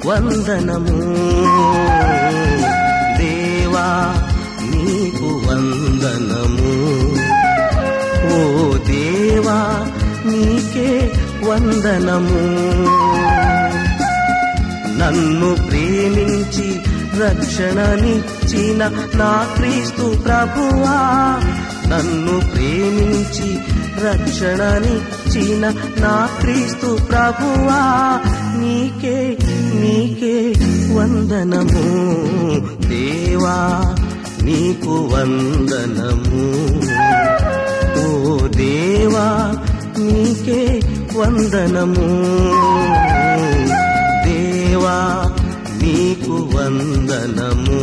వందనము దేవా నీకు వందనము ఓ దేవా నీకే వందనము నన్ను ప్రేమించి రక్షణనిచ్చిన నా క్రీస్తు ప్రభువా నన్ను ప్రేమించి రక్షణనిచ్చిన నా క్రీస్తు ప్రభువా నీకే నీకే వందనము దేవా నీకు వందనము ఓ దేవా నీకే వందనము దేవా నీకు వందనము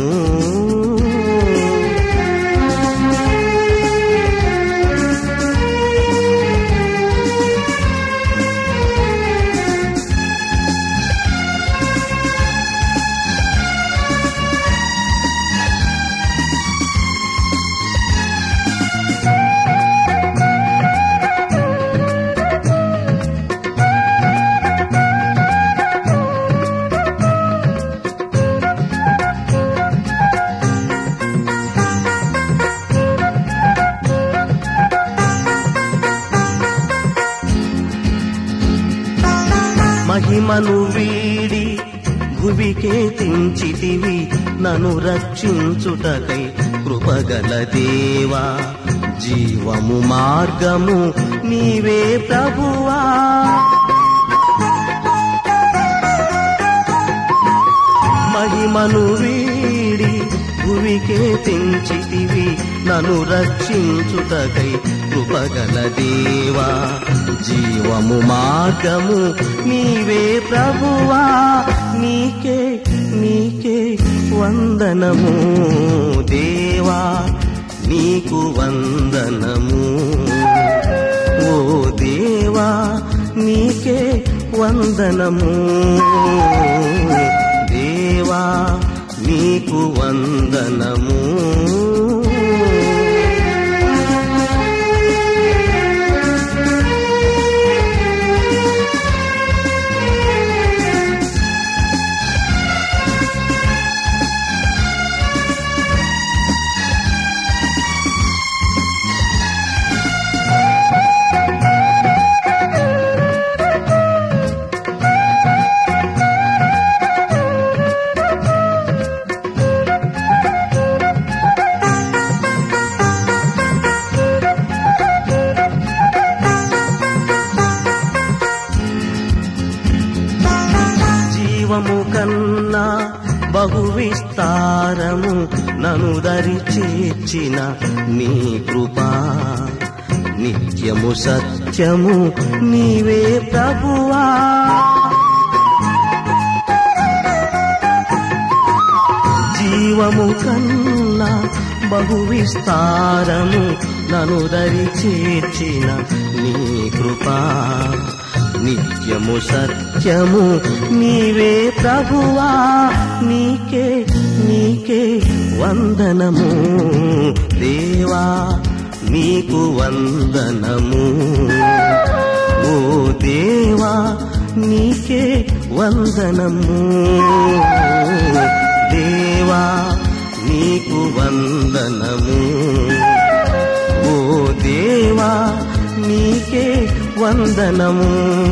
మహిమను వీడి భువికే తించితివి నన్ను రక్షించుటకై కృపగల దేవా జీవము మార్గము నీవే ప్రభువా మహిమను వీడి భువికే తెంచితివి నన్ను రక్షించుటకై కృపగల దేవా జీవము మార్గము నీవే ప్రభువా నీకే నీకే వందనము దేవా నీకు వందనము ఓ దేవా నీకే వందనము దేవా నీకు వందనము జీవము కన్నా బహు విస్తారము నను దరి చేర్చిన నీ కృపా నిత్యము సత్యము నీవే ప్రభువా జీవము కన్నా బహు విస్తారము నను దరి చేర్చిన నీ కృపా నిత్యము సత్యము నీవే ప్రభువా నీకే నీకే వందనము దేవా నీకు వందనము ఓ దేవా నీకే వందనము దేవా నీకు వందనము ఓ దేవా నీకే వందనము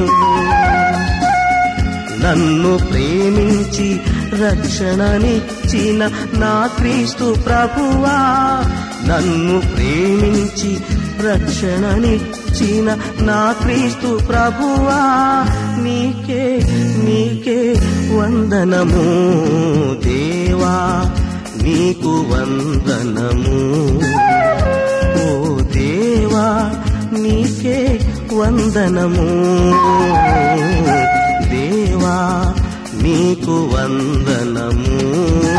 నన్ను ప్రేమించి రక్షణనిచ్చిన నా క్రీస్తు ప్రభువా నన్ను ప్రేమించి రక్షణనిచ్చిన నా క్రీస్తు ప్రభువా నీకే నీకే వందనము దేవా నీకు వందనము ఓ దేవా నీకే వందనము దేవా నీకు వందనము